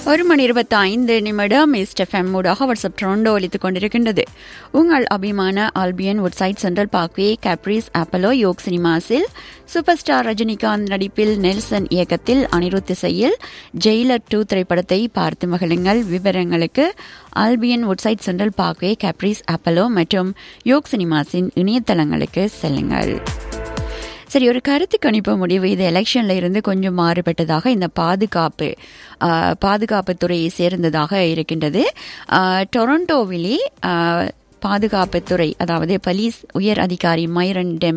ஒரு மணி இருபத்தி ஐந்து நிமிடம் எஸ்டெஃப்எம் ஊடாக வாட்ஸ்அப் ட்ரோண்டோ ஒலித்துக் கொண்டிருக்கின்றது உங்கள் அபிமான Albion Woodside Central Parkway Caprice Apollo யோக் சினிமாஸில் சூப்பர் ஸ்டார் ரஜினிகாந்த் நடிப்பில் நெல்சன் இயக்கத்தில் அனிருத் இசையில் ஜெயிலர் டூ திரைப்படத்தை பார்த்து மகிழுங்கள் விவரங்களுக்கு Albion Woodside Central Parkway Caprice Apollo மற்றும் யோக் சினிமாஸின் இணையதளங்களுக்கு செல்லுங்கள் சரி ஒரு கருத்து கணிப்பு முடிவு இது எலெக்ஷன்ல இருந்து கொஞ்சம் மாறுபட்டதாக இந்த பாதுகாப்பு ஆஹ், பாதுகாப்புத் துறையை சேர்ந்ததாக இருக்கின்றது ஆஹ், டொரண்டோவிலே ஆஹ், பாதுகாப்புத்துறை அதாவது பலீஸ் உயர் அதிகாரி மைரன் டெம்